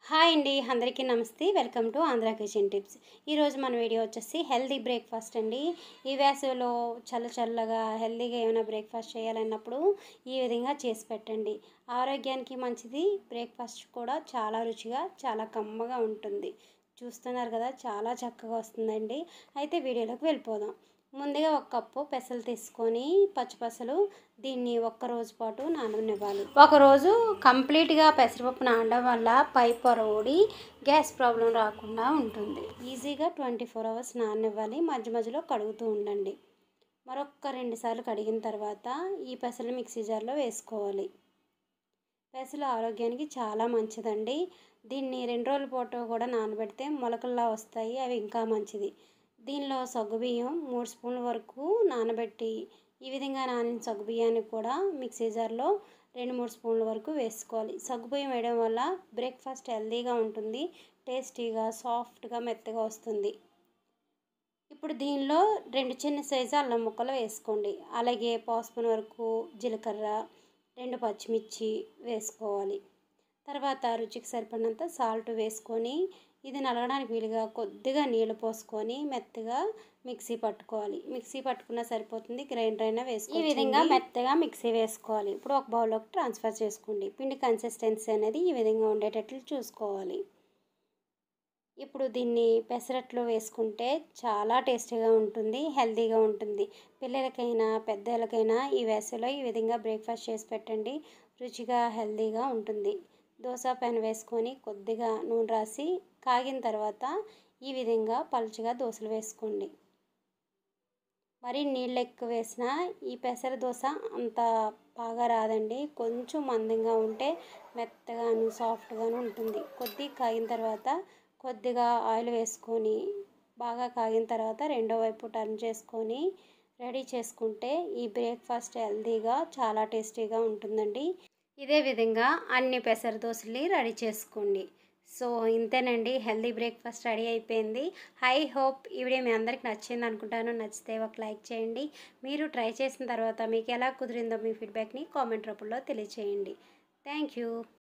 hi అండి అందరికీ నమస్తే welcome to Andhra kitchen tips ఈరోజు మన వీడియో వచ్చేసి హెల్తీ బ్రేక్ఫాస్ట్ అండి ఈ వేసవిలో చల్ల చల్లగా హెల్తీగా ఏమైనా బ్రేక్ఫాస్ట్ చేయాలన్నప్పుడు ఈ విధంగా చేసి పెట్టండి ఆరోగ్యానికి మంచిది బ్రేక్ఫాస్ట్ కూడా చాలా రుచిగా చాలా కమ్మగా ఉంటుంది చూస్తున్నారు కదా చాలా చక్కగా వస్తుందండి అయితే వీడియోలోకి వెళ్ళిపోదాం ముందుగా ఒక కప్పు పెసలు తీసుకొని పచ్చిపెసలు దీన్ని ఒక్క రోజు పాటు నాననివ్వాలి ఒకరోజు కంప్లీట్గా పెసరపప్పు నానడం వల్ల పై పొర ఊడి గ్యాస్ ప్రాబ్లం రాకుండా ఉంటుంది ఈజీగా ట్వంటీ ఫోర్ అవర్స్ నాననివ్వాలి మధ్య మధ్యలో కడుగుతూ ఉండండి మరొక రెండు సార్లు కడిగిన తర్వాత ఈ పెసలు మిక్సీ జార్లో వేసుకోవాలి పెసలు ఆరోగ్యానికి చాలా మంచిదండి దీన్ని రెండు రోజుల పాటు కూడా నానబెడితే మొలకల్లా వస్తాయి అవి ఇంకా మంచిది దీనిలో సగ్గుబియ్యం మూడు స్పూన్ల వరకు నానబెట్టి ఈ విధంగా నానిన సగ్గుబియ్యాన్ని కూడా మిక్సీ జార్లో రెండు మూడు స్పూన్ల వరకు వేసుకోవాలి సగ్గుబియ్యం వేయడం వల్ల బ్రేక్ఫాస్ట్ హెల్తీగా ఉంటుంది టేస్టీగా సాఫ్ట్గా మెత్తగా వస్తుంది ఇప్పుడు దీనిలో రెండు చిన్న సైజు అల్లం ముక్కలు వేసుకోండి అలాగే పావుస్పూన్ వరకు జీలకర్ర రెండు పచ్చిమిర్చి వేసుకోవాలి తర్వాత రుచికి సరిపడినంత సాల్ట్ వేసుకొని ఇది నలగడానికి వీలుగా కొద్దిగా నీళ్ళు పోసుకొని మెత్తగా మిక్సీ పట్టుకోవాలి మిక్సీ పట్టుకున్నా సరిపోతుంది గ్రైండర్ అయినా వేసుకో ఈ విధంగా మెత్తగా మిక్సీ వేసుకోవాలి ఇప్పుడు ఒక బౌల్లోకి ట్రాన్స్ఫర్ చేసుకోండి పిండి కన్సిస్టెన్సీ అనేది ఈ విధంగా ఉండేటట్లు చూసుకోవాలి ఇప్పుడు దీన్ని పెసరట్లు వేసుకుంటే చాలా టేస్టీగా ఉంటుంది హెల్తీగా ఉంటుంది పిల్లలకైనా పెద్దలకైనా ఈ వేసవిలో ఈ విధంగా బ్రేక్ఫాస్ట్ చేసి పెట్టండి రుచిగా హెల్తీగా ఉంటుంది దోశ పెన్ వేసుకొని కొద్దిగా నూనె రాసి కాగిన తర్వాత ఈ విధంగా పలుచగా దోశలు వేసుకోండి మరి నీళ్ళు ఎక్కువ వేసినా ఈ పెసర దోశ అంత బాగా రాదండి కొంచెం మందంగా ఉంటే మెత్తగాను సాఫ్ట్గాను ఉంటుంది కొద్దిగా కాగిన తర్వాత కొద్దిగా ఆయిల్ వేసుకొని బాగా కాగిన తర్వాత రెండో వైపు టర్న్ చేసుకొని రెడీ చేసుకుంటే ఈ బ్రేక్ఫాస్ట్ హెల్తీగా చాలా టేస్టీగా ఉంటుందండి ఇదే విధంగా అన్ని పెసర దోశల్ని రెడీ చేసుకోండి సో ఇంతేనండి హెల్తీ బ్రేక్ఫాస్ట్ రెడీ అయిపోయింది ఐ హోప్ ఈ వీడియో మీ అందరికి నచ్చింది అనుకుంటాను నచ్చితే ఒక లైక్ చేయండి మీరు ట్రై చేసిన తర్వాత మీకు ఎలా కుదిరిందో మీ ఫీడ్బ్యాక్ని కామెంట్ రూపంలో తెలియచేయండి థ్యాంక్ యూ